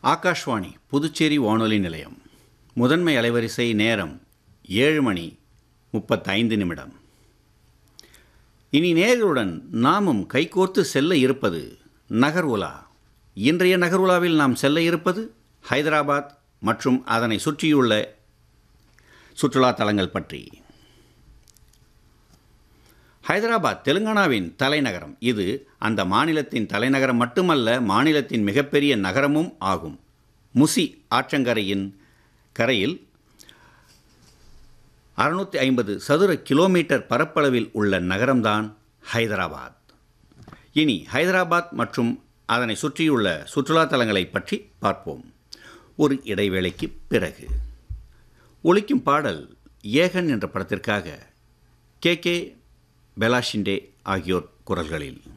ஆகாஷ்வாணி புதுச்சேரி வானொலி நிலையம் முதன்மை அலைவரிசை நேரம் ஏழு மணி முப்பத்தைந்து நிமிடம் இனி நேர்களுடன் நாமும் கைகோர்த்து செல்ல இருப்பது நகர் உலா இன்றைய நகர் உலாவில் நாம் செல்ல இருப்பது ஹைதராபாத் மற்றும் அதனை சுற்றியுள்ள சுற்றுலா தலங்கள் பற்றி ஹைதராபாத் தெலுங்கானாவின் தலைநகரம் இது அந்த மாநிலத்தின் தலைநகரம் மட்டுமல்ல மாநிலத்தின் மிகப்பெரிய நகரமும் ஆகும் முசி ஆற்றங்கரையின் கரையில் அறுநூற்றி ஐம்பது சதுர கிலோமீட்டர் பரப்பளவில் உள்ள நகரம்தான் ஹைதராபாத் இனி ஹைதராபாத் மற்றும் அதனை சுற்றியுள்ள சுற்றுலா தலங்களை பற்றி பார்ப்போம் ஒரு இடைவேளைக்கு பிறகு ஒலிக்கும் பாடல் ஏகன் என்ற படத்திற்காக கே கே பெலாஷிண்டே ஆகியோர் குரல்களில்